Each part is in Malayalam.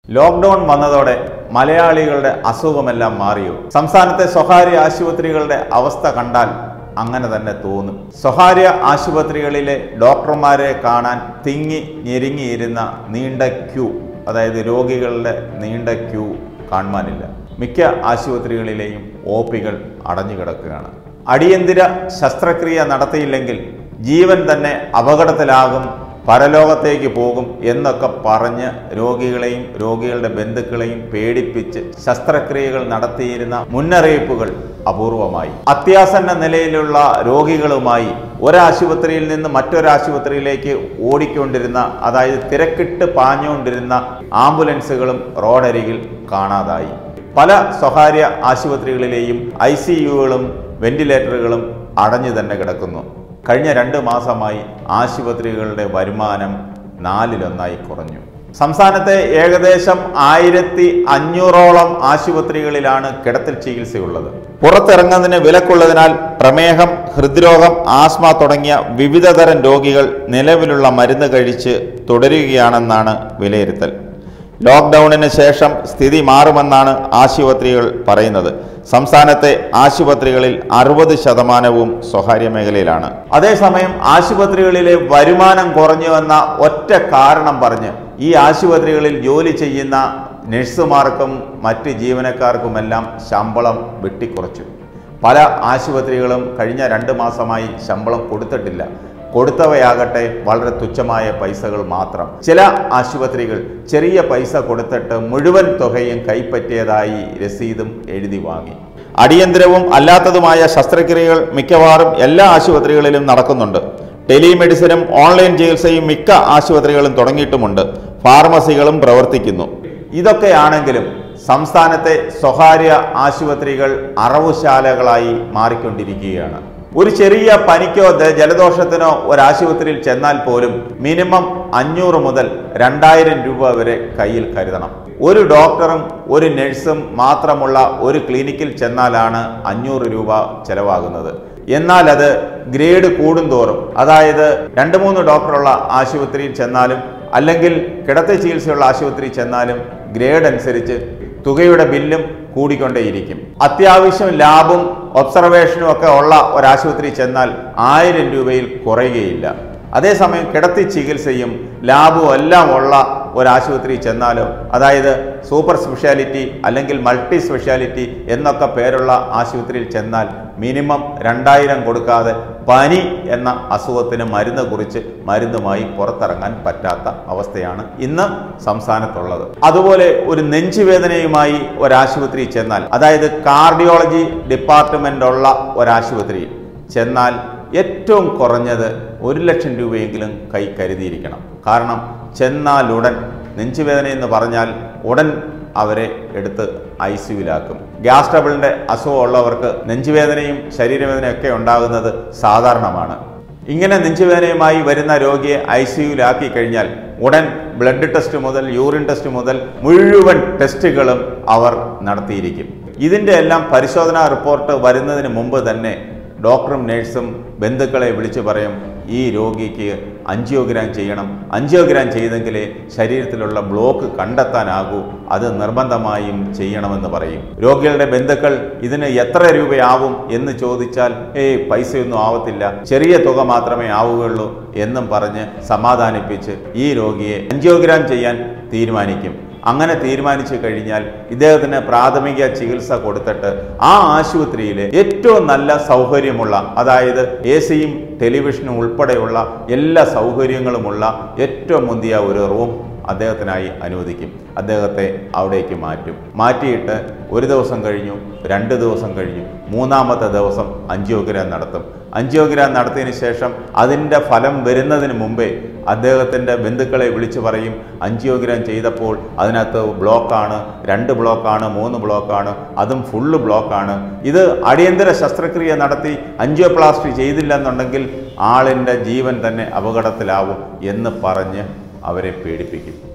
ലോക്ക്ഡൌൺ വന്നതോടെ മലയാളികളുടെ അസുഖമെല്ലാം മാറിയോ സംസ്ഥാനത്തെ സ്വകാര്യ ആശുപത്രികളുടെ അവസ്ഥ കണ്ടാൽ അങ്ങനെ തന്നെ തോന്നും സ്വകാര്യ ആശുപത്രികളിലെ ഡോക്ടർമാരെ കാണാൻ തിങ്ങി ഞെരുങ്ങിയിരുന്ന നീണ്ട ക്യൂ അതായത് രോഗികളുടെ നീണ്ട ക്യൂ കാണുവാനില്ല മിക്ക ആശുപത്രികളിലെയും ഒ പികൾ അടഞ്ഞു കിടക്കുകയാണ് അടിയന്തര ശസ്ത്രക്രിയ നടത്തിയില്ലെങ്കിൽ ജീവൻ തന്നെ അപകടത്തിലാകും പരലോകത്തേക്ക് പോകും എന്നൊക്കെ പറഞ്ഞ് രോഗികളെയും രോഗികളുടെ ബന്ധുക്കളെയും പേടിപ്പിച്ച് ശസ്ത്രക്രിയകൾ നടത്തിയിരുന്ന മുന്നറിയിപ്പുകൾ അപൂർവമായി അത്യാസന്ന നിലയിലുള്ള രോഗികളുമായി ഒരാശുപത്രിയിൽ നിന്ന് മറ്റൊരാശുപത്രിയിലേക്ക് ഓടിക്കൊണ്ടിരുന്ന അതായത് തിരക്കിട്ട് പാഞ്ഞുകൊണ്ടിരുന്ന ആംബുലൻസുകളും റോഡരികിൽ കാണാതായി പല സ്വകാര്യ ആശുപത്രികളിലെയും ഐ സി യുകളും വെന്റിലേറ്ററുകളും അടഞ്ഞു തന്നെ കിടക്കുന്നു കഴിഞ്ഞ രണ്ട് മാസമായി ആശുപത്രികളുടെ വരുമാനം നാലിലൊന്നായി കുറഞ്ഞു സംസ്ഥാനത്തെ ഏകദേശം ആയിരത്തി അഞ്ഞൂറോളം ആശുപത്രികളിലാണ് കിടത്തൽ ചികിത്സയുള്ളത് പുറത്തിറങ്ങുന്നതിന് വിലക്കുള്ളതിനാൽ പ്രമേഹം ഹൃദ്രോഗം ആസ്മ തുടങ്ങിയ വിവിധതരം രോഗികൾ നിലവിലുള്ള മരുന്ന് കഴിച്ച് തുടരുകയാണെന്നാണ് വിലയിരുത്തൽ ലോക്ക്ഡൌണിന് ശേഷം സ്ഥിതി മാറുമെന്നാണ് ആശുപത്രികൾ പറയുന്നത് സംസ്ഥാനത്തെ ആശുപത്രികളിൽ അറുപത് ശതമാനവും സ്വകാര്യ മേഖലയിലാണ് അതേസമയം ആശുപത്രികളിലെ വരുമാനം കുറഞ്ഞുവെന്ന ഒറ്റ കാരണം പറഞ്ഞ് ഈ ആശുപത്രികളിൽ ജോലി ചെയ്യുന്ന നഴ്സുമാർക്കും മറ്റ് ജീവനക്കാർക്കുമെല്ലാം ശമ്പളം വെട്ടിക്കുറച്ചു പല ആശുപത്രികളും കഴിഞ്ഞ രണ്ട് മാസമായി ശമ്പളം കൊടുത്തിട്ടില്ല കൊടുത്തവയാകട്ടെ വളരെ തുച്ഛമായ പൈസകൾ മാത്രം ചില ആശുപത്രികൾ ചെറിയ പൈസ കൊടുത്തിട്ട് മുഴുവൻ തുകയും കൈപ്പറ്റിയതായി രസീതും എഴുതി വാങ്ങി അടിയന്തരവും അല്ലാത്തതുമായ ശസ്ത്രക്രിയകൾ മിക്കവാറും എല്ലാ ആശുപത്രികളിലും നടക്കുന്നുണ്ട് ടെലിമെഡിസിനും ഓൺലൈൻ ചികിത്സയും മിക്ക ആശുപത്രികളും തുടങ്ങിയിട്ടുമുണ്ട് ഫാർമസികളും പ്രവർത്തിക്കുന്നു ഇതൊക്കെയാണെങ്കിലും സംസ്ഥാനത്തെ സ്വകാര്യ ആശുപത്രികൾ അറവുശാലകളായി മാറിക്കൊണ്ടിരിക്കുകയാണ് ഒരു ചെറിയ പനിക്കോ ദ- ജലദോഷത്തിനോ ഒരാശുപത്രിയിൽ ചെന്നാൽ പോലും മിനിമം അഞ്ഞൂറ് മുതൽ രണ്ടായിരം രൂപ വരെ കയ്യിൽ കരുതണം ഒരു ഡോക്ടറും ഒരു നഴ്സും മാത്രമുള്ള ഒരു ക്ലിനിക്കിൽ ചെന്നാലാണ് അഞ്ഞൂറ് രൂപ ചെലവാകുന്നത് എന്നാൽ അത് ഗ്രേഡ് കൂടുന്തോറും അതായത് രണ്ട് മൂന്ന് ഡോക്ടറുള്ള ആശുപത്രിയിൽ ചെന്നാലും അല്ലെങ്കിൽ കിടത്തി ചികിത്സയുള്ള ആശുപത്രിയിൽ ചെന്നാലും ഗ്രേഡ് അനുസരിച്ച് തുകയുടെ ബില്ലും കൂടിക്കൊണ്ടേയിരിക്കും അത്യാവശ്യം ലാബും ഒബ്സർവേഷനും ഒക്കെ ഉള്ള ഒരാശുപത്രി ചെന്നാൽ ആയിരം രൂപയിൽ കുറയുകയില്ല അതേസമയം കിടത്തി ചികിത്സയും ലാബും എല്ലാം ഉള്ള ഒരാശുപത്രി ചെന്നാലോ അതായത് സൂപ്പർ സ്പെഷ്യാലിറ്റി അല്ലെങ്കിൽ മൾട്ടി സ്പെഷ്യാലിറ്റി എന്നൊക്കെ പേരുള്ള ആശുപത്രിയിൽ ചെന്നാൽ മിനിമം രണ്ടായിരം കൊടുക്കാതെ പനി എന്ന അസുഖത്തിന് മരുന്ന് കുറിച്ച് മരുന്നുമായി പുറത്തിറങ്ങാൻ പറ്റാത്ത അവസ്ഥയാണ് ഇന്ന് സംസ്ഥാനത്തുള്ളത് അതുപോലെ ഒരു നെഞ്ചുവേദനയുമായി ഒരാശുപത്രി ചെന്നാൽ അതായത് കാർഡിയോളജി ഡിപ്പാർട്ട്മെൻ്റ് ഉള്ള ഒരാശുപത്രിയിൽ ചെന്നാൽ ഏറ്റവും കുറഞ്ഞത് ഒരു ലക്ഷം രൂപയെങ്കിലും കൈ കരുതിയിരിക്കണം കാരണം ചെന്നാലുടൻ നെഞ്ചുവേദന എന്ന് പറഞ്ഞാൽ ഉടൻ അവരെ എടുത്ത് ഐ സിയുലാക്കും ഗ്യാസ് ട്രബിളിൻ്റെ അസുഖമുള്ളവർക്ക് നെഞ്ചുവേദനയും ശരീരവേദനയൊക്കെ ഉണ്ടാകുന്നത് സാധാരണമാണ് ഇങ്ങനെ നെഞ്ചുവേദനയുമായി വരുന്ന രോഗിയെ ഐ സിയുലാക്കി കഴിഞ്ഞാൽ ഉടൻ ബ്ലഡ് ടെസ്റ്റ് മുതൽ യൂറിൻ ടെസ്റ്റ് മുതൽ മുഴുവൻ ടെസ്റ്റുകളും അവർ നടത്തിയിരിക്കും ഇതിൻ്റെ എല്ലാം പരിശോധനാ റിപ്പോർട്ട് വരുന്നതിന് മുമ്പ് തന്നെ ഡോക്ടറും നേഴ്സും ബന്ധുക്കളെ വിളിച്ചു പറയും ഈ രോഗിക്ക് അഞ്ചിയോഗ്രാം ചെയ്യണം അഞ്ചിയോഗ്രാം ചെയ്തെങ്കിലേ ശരീരത്തിലുള്ള ബ്ലോക്ക് കണ്ടെത്താനാകൂ അത് നിർബന്ധമായും ചെയ്യണമെന്ന് പറയും രോഗികളുടെ ബന്ധുക്കൾ ഇതിന് എത്ര രൂപയാവും എന്ന് ചോദിച്ചാൽ ഏയ് പൈസയൊന്നും ആവത്തില്ല ചെറിയ തുക മാത്രമേ ആവുകയുള്ളൂ എന്നും പറഞ്ഞ് സമാധാനിപ്പിച്ച് ഈ രോഗിയെ അഞ്ചിയോഗ്രാം ചെയ്യാൻ തീരുമാനിക്കും അങ്ങനെ തീരുമാനിച്ചു കഴിഞ്ഞാൽ ഇദ്ദേഹത്തിന് പ്രാഥമിക ചികിത്സ കൊടുത്തിട്ട് ആ ആശുപത്രിയിലെ ഏറ്റവും നല്ല സൗകര്യമുള്ള അതായത് എ സിയും ടെലിവിഷനും ഉൾപ്പെടെയുള്ള എല്ലാ സൗകര്യങ്ങളുമുള്ള ഏറ്റവും മുന്തിയ ഒരു റൂം അദ്ദേഹത്തിനായി അനുവദിക്കും അദ്ദേഹത്തെ അവിടേക്ക് മാറ്റും മാറ്റിയിട്ട് ഒരു ദിവസം കഴിഞ്ഞു രണ്ട് ദിവസം കഴിഞ്ഞു മൂന്നാമത്തെ ദിവസം അഞ്ചിയോഗ്രാം നടത്തും അഞ്ചിയോഗ്രാം നടത്തിയതിന് ശേഷം അതിൻ്റെ ഫലം വരുന്നതിന് മുമ്പേ അദ്ദേഹത്തിൻ്റെ ബന്ധുക്കളെ വിളിച്ചു പറയും അഞ്ചിയോഗ്രാം ചെയ്തപ്പോൾ അതിനകത്ത് ബ്ലോക്കാണ് രണ്ട് ബ്ലോക്കാണ് മൂന്ന് ബ്ലോക്കാണ് അതും ഫുള്ള് ബ്ലോക്കാണ് ഇത് അടിയന്തര ശസ്ത്രക്രിയ നടത്തി അഞ്ചിയോപ്ലാസ്റ്റി ചെയ്തില്ലെന്നുണ്ടെങ്കിൽ ആളിൻ്റെ ജീവൻ തന്നെ അപകടത്തിലാവും എന്ന് പറഞ്ഞ് അവരെ പേടിപ്പിക്കും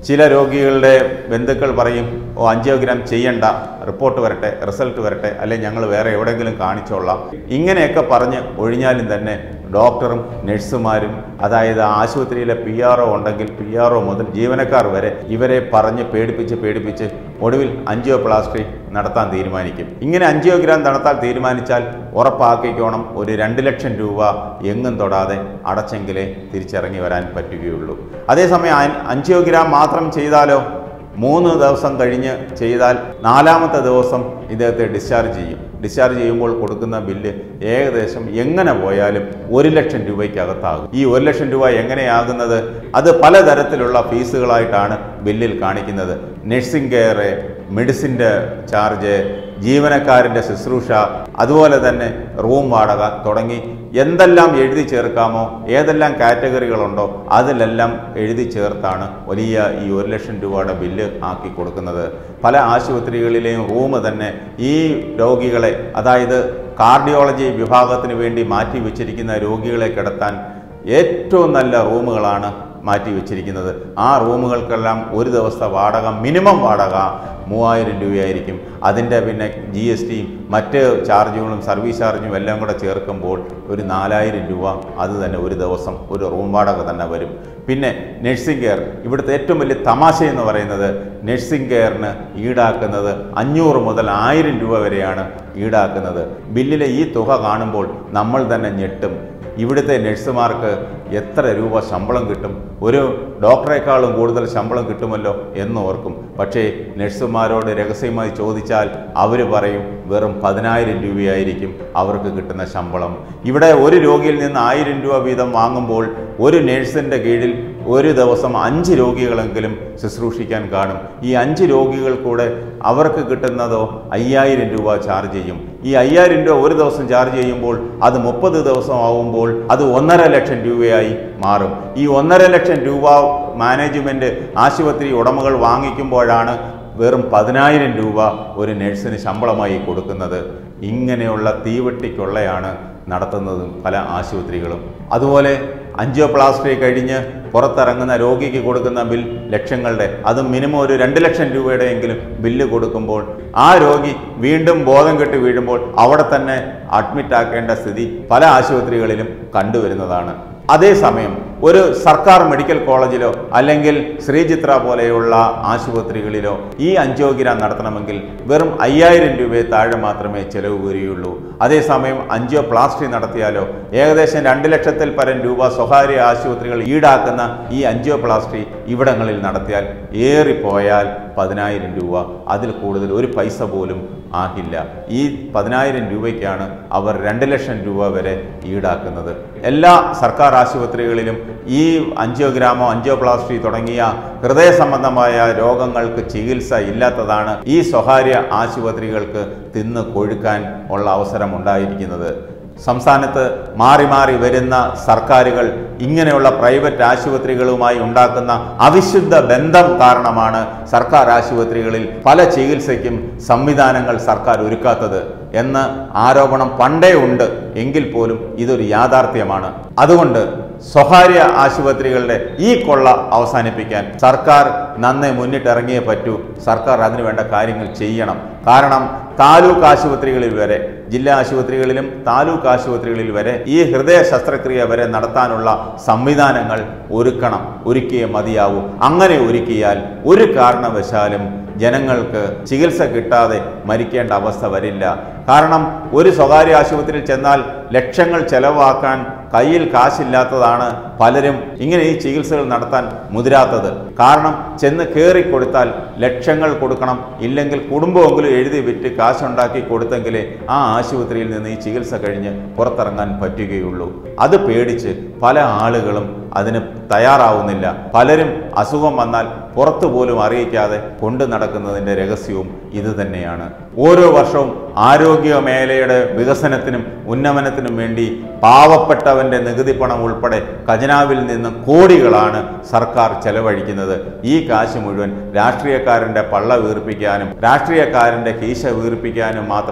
ചില രോഗികളുടെ ബന്ധുക്കൾ പറയും ഓ അഞ്ചിയോഗ്രാം ചെയ്യണ്ട റിപ്പോർട്ട് വരട്ടെ റിസൾട്ട് വരട്ടെ അല്ലെങ്കിൽ ഞങ്ങൾ വേറെ എവിടെയെങ്കിലും കാണിച്ചോളാം ഇങ്ങനെയൊക്കെ പറഞ്ഞ് ഒഴിഞ്ഞാലും തന്നെ ഡോക്ടറും നഴ്സുമാരും അതായത് ആശുപത്രിയിലെ പി ആർ ഒ ഉണ്ടെങ്കിൽ പി ആർ ഒ മുതൽ ജീവനക്കാർ വരെ ഇവരെ പറഞ്ഞ് പേടിപ്പിച്ച് പേടിപ്പിച്ച് ഒടുവിൽ അഞ്ചിയോപ്ലാസ്റ്റി നടത്താൻ തീരുമാനിക്കും ഇങ്ങനെ അഞ്ചിയോഗ്രാം നടത്താൻ തീരുമാനിച്ചാൽ ഉറപ്പാക്കിക്കോണം ഒരു രണ്ട് ലക്ഷം രൂപ എങ്ങും തൊടാതെ അടച്ചെങ്കിലേ തിരിച്ചിറങ്ങി വരാൻ പറ്റുകയുള്ളൂ അതേസമയം അൻ- അഞ്ചിയോഗ്രാം മാത്രം ചെയ്താലോ മൂന്ന് ദിവസം കഴിഞ്ഞ് ചെയ്താൽ നാലാമത്തെ ദിവസം ഇദ്ദേഹത്തെ ഡിസ്ചാർജ് ചെയ്യും ഡിസ്ചാർജ് ചെയ്യുമ്പോൾ കൊടുക്കുന്ന ബില്ല് ഏകദേശം എങ്ങനെ പോയാലും ഒരു ലക്ഷം രൂപയ്ക്കകത്താകും ഈ ഒരു ലക്ഷം രൂപ എങ്ങനെയാകുന്നത് അത് പലതരത്തിലുള്ള ഫീസുകളായിട്ടാണ് ബില്ലിൽ കാണിക്കുന്നത് നഴ്സിംഗ് കെയർ മെഡിസിൻ്റെ ചാർജ് ജീവനക്കാരൻ്റെ ശുശ്രൂഷ അതുപോലെ തന്നെ റൂം വാടക തുടങ്ങി എന്തെല്ലാം എഴുതി ചേർക്കാമോ ഏതെല്ലാം കാറ്റഗറികളുണ്ടോ അതിലെല്ലാം എഴുതി ചേർത്താണ് വലിയ ഈ ഒരു ലക്ഷം രൂപയുടെ ബില്ല് ആക്കി കൊടുക്കുന്നത് പല ആശുപത്രികളിലെയും റൂം തന്നെ ഈ രോഗികളെ അതായത് കാർഡിയോളജി വിഭാഗത്തിന് വേണ്ടി മാറ്റി വെച്ചിരിക്കുന്ന രോഗികളെ കിടത്താൻ ഏറ്റവും നല്ല റൂമുകളാണ് മാറ്റി വെച്ചിരിക്കുന്നത് ആ റൂമുകൾക്കെല്ലാം ഒരു ദിവസത്തെ വാടക മിനിമം വാടക മൂവായിരം രൂപയായിരിക്കും അതിൻ്റെ പിന്നെ ജി എസ് ടിയും മറ്റ് ചാർജുകളും സർവീസ് ചാർജും എല്ലാം കൂടെ ചേർക്കുമ്പോൾ ഒരു നാലായിരം രൂപ അത് തന്നെ ഒരു ദിവസം ഒരു റൂം വാടക തന്നെ വരും പിന്നെ നഴ്സിംഗ് കെയർ ഇവിടുത്തെ ഏറ്റവും വലിയ തമാശ എന്ന് പറയുന്നത് നഴ്സിംഗ് കെയറിന് ഈടാക്കുന്നത് അഞ്ഞൂറ് മുതൽ ആയിരം രൂപ വരെയാണ് ഈടാക്കുന്നത് ബില്ലിലെ ഈ തുക കാണുമ്പോൾ നമ്മൾ തന്നെ ഞെട്ടും ഇവിടുത്തെ നഴ്സുമാർക്ക് എത്ര രൂപ ശമ്പളം കിട്ടും ഒരു ഡോക്ടറെക്കാളും കൂടുതൽ ശമ്പളം കിട്ടുമല്ലോ എന്ന് ഓർക്കും പക്ഷേ നഴ്സുമാരോട് രഹസ്യമായി ചോദിച്ചാൽ അവർ പറയും വെറും പതിനായിരം രൂപയായിരിക്കും അവർക്ക് കിട്ടുന്ന ശമ്പളം ഇവിടെ ഒരു രോഗിയിൽ നിന്ന് ആയിരം രൂപ വീതം വാങ്ങുമ്പോൾ ഒരു നഴ്സിൻ്റെ കീഴിൽ ഒരു ദിവസം അഞ്ച് രോഗികളെങ്കിലും ശുശ്രൂഷിക്കാൻ കാണും ഈ അഞ്ച് രോഗികൾ കൂടെ അവർക്ക് കിട്ടുന്നതോ അയ്യായിരം രൂപ ചാർജ് ചെയ്യും ഈ അയ്യായിരം രൂപ ഒരു ദിവസം ചാർജ് ചെയ്യുമ്പോൾ അത് മുപ്പത് ദിവസം ആവുമ്പോൾ അത് ഒന്നര ലക്ഷം രൂപയായി മാറും ഈ ഒന്നര ലക്ഷം രൂപ മാനേജ്മെൻറ്റ് ആശുപത്രി ഉടമകൾ വാങ്ങിക്കുമ്പോഴാണ് വെറും പതിനായിരം രൂപ ഒരു നഴ്സിന് ശമ്പളമായി കൊടുക്കുന്നത് ഇങ്ങനെയുള്ള തീവെട്ടിക്കൊള്ളയാണ് നടത്തുന്നതും പല ആശുപത്രികളും അതുപോലെ അഞ്ചിയോപ്ലാസ്റ്റി കഴിഞ്ഞ് പുറത്തിറങ്ങുന്ന രോഗിക്ക് കൊടുക്കുന്ന ബിൽ ലക്ഷങ്ങളുടെ അതും മിനിമം ഒരു രണ്ട് ലക്ഷം രൂപയുടെയെങ്കിലും ബില്ല് കൊടുക്കുമ്പോൾ ആ രോഗി വീണ്ടും ബോധം കെട്ട് വീഴുമ്പോൾ അവിടെ തന്നെ അഡ്മിറ്റ് ആക്കേണ്ട സ്ഥിതി പല ആശുപത്രികളിലും കണ്ടുവരുന്നതാണ് അതേസമയം ഒരു സർക്കാർ മെഡിക്കൽ കോളേജിലോ അല്ലെങ്കിൽ ശ്രീചിത്ര പോലെയുള്ള ആശുപത്രികളിലോ ഈ അഞ്ചിയോഗ്രാം നടത്തണമെങ്കിൽ വെറും അയ്യായിരം രൂപയെ താഴെ മാത്രമേ ചെലവ് വരികയുള്ളൂ അതേസമയം അഞ്ചിയോപ്ലാസ്റ്റി നടത്തിയാലോ ഏകദേശം രണ്ട് ലക്ഷത്തിൽ പരം രൂപ സ്വകാര്യ ആശുപത്രികൾ ഈടാക്കുന്ന ഈ അഞ്ചിയോപ്ലാസ്റ്റി ഇവിടങ്ങളിൽ നടത്തിയാൽ ഏറിപ്പോയാൽ പതിനായിരം രൂപ അതിൽ കൂടുതൽ ഒരു പൈസ പോലും ആകില്ല ഈ പതിനായിരം രൂപയ്ക്കാണ് അവർ രണ്ട് ലക്ഷം രൂപ വരെ ഈടാക്കുന്നത് എല്ലാ സർക്കാർ ആശുപത്രികളിലും ഈ അഞ്ചിയോഗ്രാമോ അഞ്ചിയോപ്ലാസ്റ്റി തുടങ്ങിയ ഹൃദയ സംബന്ധമായ രോഗങ്ങൾക്ക് ചികിത്സ ഇല്ലാത്തതാണ് ഈ സ്വകാര്യ ആശുപത്രികൾക്ക് തിന്ന് കൊഴുക്കാൻ ഉള്ള അവസരം ഉണ്ടായിരിക്കുന്നത് സംസ്ഥാനത്ത് മാറി മാറി വരുന്ന സർക്കാരുകൾ ഇങ്ങനെയുള്ള പ്രൈവറ്റ് ആശുപത്രികളുമായി ഉണ്ടാക്കുന്ന അവിശുദ്ധ ബന്ധം കാരണമാണ് സർക്കാർ ആശുപത്രികളിൽ പല ചികിത്സയ്ക്കും സംവിധാനങ്ങൾ സർക്കാർ ഒരുക്കാത്തത് എന്ന ആരോപണം പണ്ടേ ഉണ്ട് എങ്കിൽ പോലും ഇതൊരു യാഥാർത്ഥ്യമാണ് അതുകൊണ്ട് സ്വകാര്യ ആശുപത്രികളുടെ ഈ കൊള്ള അവസാനിപ്പിക്കാൻ സർക്കാർ നന്നെ മുന്നിട്ടിറങ്ങിയേ പറ്റൂ സർക്കാർ അതിനുവേണ്ട കാര്യങ്ങൾ ചെയ്യണം കാരണം താലൂക്ക് ആശുപത്രികളിൽ വരെ ജില്ലാ ആശുപത്രികളിലും താലൂക്ക് ആശുപത്രികളിൽ വരെ ഈ ഹൃദയ ശസ്ത്രക്രിയ വരെ നടത്താനുള്ള സംവിധാനങ്ങൾ ഒരുക്കണം ഒരുക്കിയേ മതിയാവൂ അങ്ങനെ ഒരുക്കിയാൽ ഒരു കാരണവശാലും ജനങ്ങൾക്ക് ചികിത്സ കിട്ടാതെ മരിക്കേണ്ട അവസ്ഥ വരില്ല കാരണം ഒരു സ്വകാര്യ ആശുപത്രിയിൽ ചെന്നാൽ ലക്ഷങ്ങൾ ചെലവാക്കാൻ കയ്യിൽ കാശില്ലാത്തതാണ് പലരും ഇങ്ങനെ ഈ ചികിത്സകൾ നടത്താൻ മുതിരാത്തത് കാരണം ചെന്ന് കയറി കൊടുത്താൽ ലക്ഷങ്ങൾ കൊടുക്കണം ഇല്ലെങ്കിൽ കുടുംബമെങ്കിലും എഴുതി വിറ്റ് കാശുണ്ടാക്കി കൊടുത്തെങ്കിലേ ആ ആശുപത്രിയിൽ നിന്ന് ഈ ചികിത്സ കഴിഞ്ഞ് പുറത്തിറങ്ങാൻ പറ്റുകയുള്ളൂ അത് പേടിച്ച് പല ആളുകളും അതിന് തയ്യാറാവുന്നില്ല പലരും അസുഖം വന്നാൽ പുറത്തു പോലും അറിയിക്കാതെ കൊണ്ടു നടക്കുന്നതിൻ്റെ രഹസ്യവും ഇത് തന്നെയാണ് ഓരോ വർഷവും ആരോഗ്യ മേഖലയുടെ വികസനത്തിനും ഉന്നമനത്തിനും വേണ്ടി പാവപ്പെട്ടവന്റെ നികുതി പണം ഉൾപ്പെടെ ഖജനാവിൽ നിന്ന് കോടികളാണ് സർക്കാർ ചെലവഴിക്കുന്നത് ഈ കാശ് മുഴുവൻ രാഷ്ട്രീയക്കാരന്റെ പള്ള വീർപ്പിക്കാനും രാഷ്ട്രീയക്കാരന്റെ കീശ വീർപ്പിക്കാനും മാത്രമേ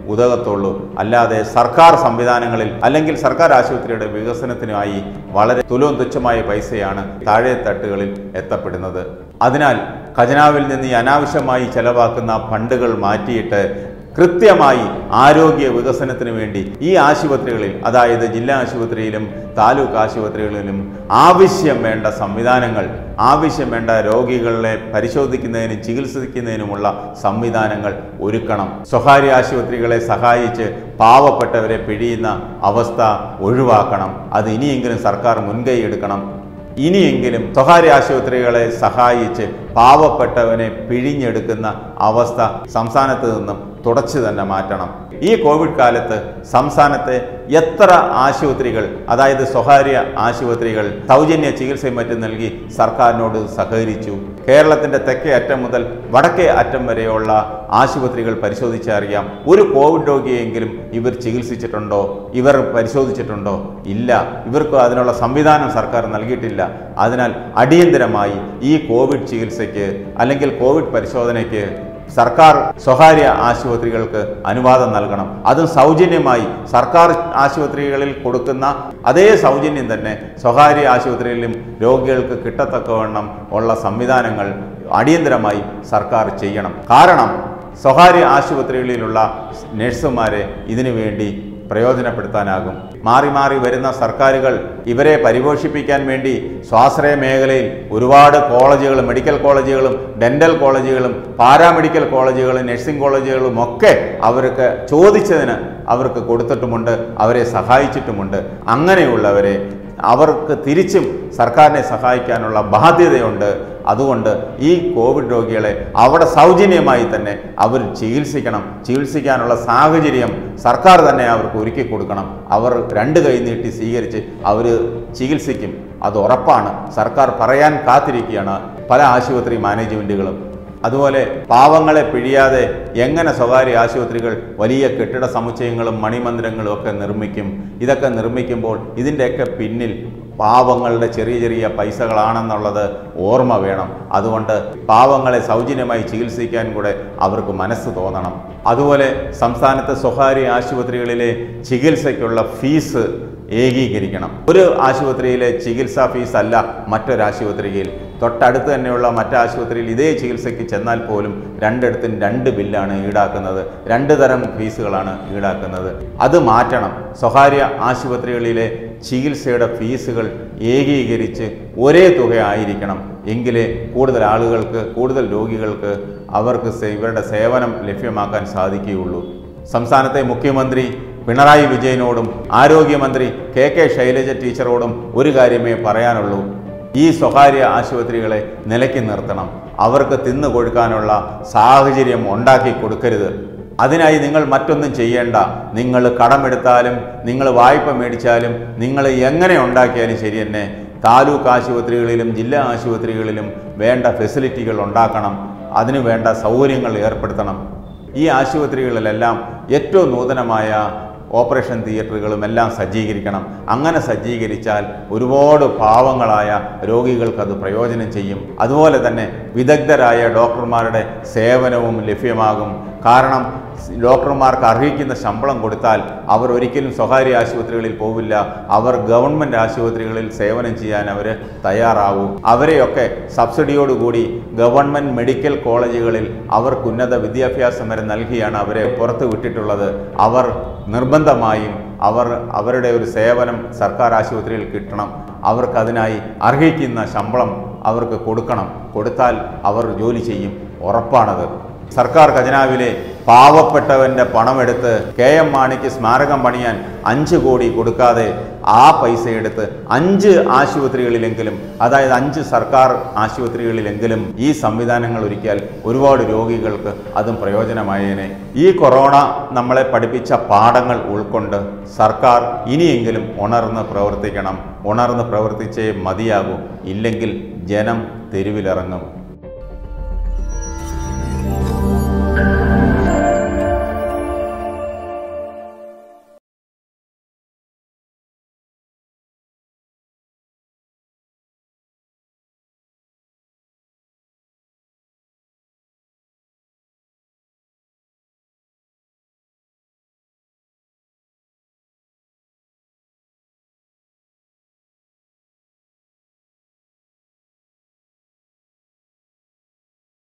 ഉതകത്തുള്ളൂ അല്ലാതെ സർക്കാർ സംവിധാനങ്ങളിൽ അല്ലെങ്കിൽ സർക്കാർ ആശുപത്രിയുടെ വികസനത്തിനായി വളരെ തുലവും തുച്ഛമായ പൈസയാണ് താഴെ തട്ടുകളിൽ എത്തപ്പെടുന്നത് അതിനാൽ ഖജനാവിൽ നിന്ന് ഈ അനാവശ്യമായി ചെലവാക്കുന്ന ഫണ്ടുകൾ മാറ്റിയിട്ട് കൃത്യമായി ആരോഗ്യ വികസനത്തിന് വേണ്ടി ഈ ആശുപത്രികളിൽ അതായത് ജില്ലാ ആശുപത്രിയിലും താലൂക്ക് ആശുപത്രികളിലും ആവശ്യം വേണ്ട സംവിധാനങ്ങൾ ആവശ്യം വേണ്ട രോഗികളെ പരിശോധിക്കുന്നതിനും ചികിത്സിക്കുന്നതിനുമുള്ള സംവിധാനങ്ങൾ ഒരുക്കണം സ്വകാര്യ ആശുപത്രികളെ സഹായിച്ച് പാവപ്പെട്ടവരെ പിഴിയുന്ന അവസ്ഥ ഒഴിവാക്കണം അത് ഇനിയെങ്കിലും സർക്കാർ മുൻകൈ എടുക്കണം ഇനിയെങ്കിലും സ്വകാര്യ ആശുപത്രികളെ സഹായിച്ച് പാവപ്പെട്ടവനെ പിഴിഞ്ഞെടുക്കുന്ന അവസ്ഥ സംസ്ഥാനത്ത് നിന്നും തുടച്ചു തന്നെ മാറ്റണം ഈ കോവിഡ് കാലത്ത് സംസ്ഥാനത്തെ എത്ര ആശുപത്രികൾ അതായത് സ്വകാര്യ ആശുപത്രികൾ സൗജന്യ ചികിത്സയും മറ്റും നൽകി സർക്കാരിനോട് സഹകരിച്ചു കേരളത്തിന്റെ തെക്കേ അറ്റം മുതൽ വടക്കേ അറ്റം വരെയുള്ള ആശുപത്രികൾ പരിശോധിച്ചറിയാം ഒരു കോവിഡ് രോഗിയെങ്കിലും ഇവർ ചികിത്സിച്ചിട്ടുണ്ടോ ഇവർ പരിശോധിച്ചിട്ടുണ്ടോ ഇല്ല ഇവർക്ക് അതിനുള്ള സംവിധാനം സർക്കാർ നൽകിയിട്ടില്ല അതിനാൽ അടിയന്തരമായി ഈ കോവിഡ് ചികിത്സയ്ക്ക് അല്ലെങ്കിൽ കോവിഡ് പരിശോധനയ്ക്ക് സർക്കാർ സ്വകാര്യ ആശുപത്രികൾക്ക് അനുവാദം നൽകണം അതും സൗജന്യമായി സർക്കാർ ആശുപത്രികളിൽ കൊടുക്കുന്ന അതേ സൗജന്യം തന്നെ സ്വകാര്യ ആശുപത്രിയിലും രോഗികൾക്ക് കിട്ടത്തക്കവണ്ണം ഉള്ള സംവിധാനങ്ങൾ അടിയന്തരമായി സർക്കാർ ചെയ്യണം കാരണം സ്വകാര്യ ആശുപത്രികളിലുള്ള നഴ്സുമാരെ ഇതിനു വേണ്ടി പ്രയോജനപ്പെടുത്താനാകും മാറി മാറി വരുന്ന സർക്കാരുകൾ ഇവരെ പരിപോഷിപ്പിക്കാൻ വേണ്ടി സ്വാശ്രയ മേഖലയിൽ ഒരുപാട് കോളേജുകളും മെഡിക്കൽ കോളേജുകളും ഡെന്റൽ കോളേജുകളും പാരാമെഡിക്കൽ കോളേജുകളും നഴ്സിംഗ് കോളേജുകളും ഒക്കെ അവർക്ക് ചോദിച്ചതിന് അവർക്ക് കൊടുത്തിട്ടുമുണ്ട് അവരെ സഹായിച്ചിട്ടുമുണ്ട് അങ്ങനെയുള്ളവരെ അവർക്ക് തിരിച്ചും സർക്കാരിനെ സഹായിക്കാനുള്ള ബാധ്യതയുണ്ട് അതുകൊണ്ട് ഈ കോവിഡ് രോഗികളെ അവിടെ സൗജന്യമായി തന്നെ അവർ ചികിത്സിക്കണം ചികിത്സിക്കാനുള്ള സാഹചര്യം സർക്കാർ തന്നെ അവർക്ക് ഒരുക്കി കൊടുക്കണം അവർ രണ്ട് കൈ നീട്ടി സ്വീകരിച്ച് അവർ ചികിത്സിക്കും അത് ഉറപ്പാണ് സർക്കാർ പറയാൻ കാത്തിരിക്കുകയാണ് പല ആശുപത്രി മാനേജ്മെൻറ്റുകളും അതുപോലെ പാവങ്ങളെ പിഴിയാതെ എങ്ങനെ സ്വകാര്യ ആശുപത്രികൾ വലിയ കെട്ടിട സമുച്ചയങ്ങളും മണിമന്ദിരങ്ങളും ഒക്കെ നിർമ്മിക്കും ഇതൊക്കെ നിർമ്മിക്കുമ്പോൾ ഇതിൻ്റെയൊക്കെ പിന്നിൽ പാവങ്ങളുടെ ചെറിയ ചെറിയ പൈസകളാണെന്നുള്ളത് ഓർമ്മ വേണം അതുകൊണ്ട് പാവങ്ങളെ സൗജന്യമായി ചികിത്സിക്കാൻ കൂടെ അവർക്ക് മനസ്സ് തോന്നണം അതുപോലെ സംസ്ഥാനത്തെ സ്വകാര്യ ആശുപത്രികളിലെ ചികിത്സയ്ക്കുള്ള ഫീസ് ഏകീകരിക്കണം ഒരു ആശുപത്രിയിലെ ചികിത്സാ ഫീസ് അല്ല മറ്റൊരു ആശുപത്രിയിൽ തൊട്ടടുത്ത് തന്നെയുള്ള മറ്റ് ആശുപത്രിയിൽ ഇതേ ചികിത്സയ്ക്ക് ചെന്നാൽ പോലും രണ്ടിടത്തും രണ്ട് ബില്ലാണ് ഈടാക്കുന്നത് രണ്ട് തരം ഫീസുകളാണ് ഈടാക്കുന്നത് അത് മാറ്റണം സ്വകാര്യ ആശുപത്രികളിലെ ചികിത്സയുടെ ഫീസുകൾ ഏകീകരിച്ച് ഒരേ തുക ആയിരിക്കണം എങ്കിലേ കൂടുതൽ ആളുകൾക്ക് കൂടുതൽ രോഗികൾക്ക് അവർക്ക് സേ- ഇവരുടെ സേവനം ലഭ്യമാക്കാൻ സാധിക്കുകയുള്ളൂ സംസ്ഥാനത്തെ മുഖ്യമന്ത്രി പിണറായി വിജയനോടും ആരോഗ്യമന്ത്രി കെ കെ ശൈലജ ടീച്ചറോടും ഒരു കാര്യമേ പറയാനുള്ളൂ ഈ സ്വകാര്യ ആശുപത്രികളെ നിലയ്ക്ക് നിർത്തണം അവർക്ക് തിന്നു കൊടുക്കാനുള്ള സാഹചര്യം ഉണ്ടാക്കി കൊടുക്കരുത് അതിനായി നിങ്ങൾ മറ്റൊന്നും ചെയ്യേണ്ട നിങ്ങൾ കടമെടുത്താലും നിങ്ങൾ വായ്പ മേടിച്ചാലും നിങ്ങൾ എങ്ങനെ ഉണ്ടാക്കിയാലും ശരി തന്നെ താലൂക്ക് ആശുപത്രികളിലും ജില്ലാ ആശുപത്രികളിലും വേണ്ട ഫെസിലിറ്റികൾ ഉണ്ടാക്കണം അതിനു വേണ്ട സൗകര്യങ്ങൾ ഏർപ്പെടുത്തണം ഈ ആശുപത്രികളിലെല്ലാം ഏറ്റവും നൂതനമായ ഓപ്പറേഷൻ തിയേറ്ററുകളും എല്ലാം സജ്ജീകരിക്കണം അങ്ങനെ സജ്ജീകരിച്ചാൽ ഒരുപാട് പാവങ്ങളായ രോഗികൾക്ക് അത് പ്രയോജനം ചെയ്യും അതുപോലെ തന്നെ വിദഗ്ധരായ ഡോക്ടർമാരുടെ സേവനവും ലഭ്യമാകും കാരണം ഡോക്ടർമാർക്ക് അർഹിക്കുന്ന ശമ്പളം കൊടുത്താൽ അവർ ഒരിക്കലും സ്വകാര്യ ആശുപത്രികളിൽ പോവില്ല അവർ ഗവൺമെൻറ് ആശുപത്രികളിൽ സേവനം ചെയ്യാൻ അവർ തയ്യാറാവും അവരെയൊക്കെ സബ്സിഡിയോടുകൂടി ഗവൺമെൻറ് മെഡിക്കൽ കോളേജുകളിൽ അവർക്ക് ഉന്നത വിദ്യാഭ്യാസം വരെ നൽകിയാണ് അവരെ പുറത്ത് വിട്ടിട്ടുള്ളത് അവർ നിർബന്ധമായും അവർ അവരുടെ ഒരു സേവനം സർക്കാർ ആശുപത്രിയിൽ കിട്ടണം അവർക്കതിനായി അർഹിക്കുന്ന ശമ്പളം അവർക്ക് കൊടുക്കണം കൊടുത്താൽ അവർ ജോലി ചെയ്യും ഉറപ്പാണത് സർക്കാർ ഖജനാവിലെ പാവപ്പെട്ടവന്റെ പണമെടുത്ത് കെ എം മാണിക്ക് സ്മാരകം പണിയാൻ അഞ്ച് കോടി കൊടുക്കാതെ ആ പൈസ എടുത്ത് അഞ്ച് ആശുപത്രികളിലെങ്കിലും അതായത് അഞ്ച് സർക്കാർ ആശുപത്രികളിലെങ്കിലും ഈ സംവിധാനങ്ങൾ ഒരുക്കിയാൽ ഒരുപാട് രോഗികൾക്ക് അതും പ്രയോജനമായേനെ ഈ കൊറോണ നമ്മളെ പഠിപ്പിച്ച പാഠങ്ങൾ ഉൾക്കൊണ്ട് സർക്കാർ ഇനിയെങ്കിലും ഉണർന്ന് പ്രവർത്തിക്കണം ഉണർന്ന് പ്രവർത്തിച്ചേ മതിയാകൂ ഇല്ലെങ്കിൽ ജനം തെരുവിലിറങ്ങും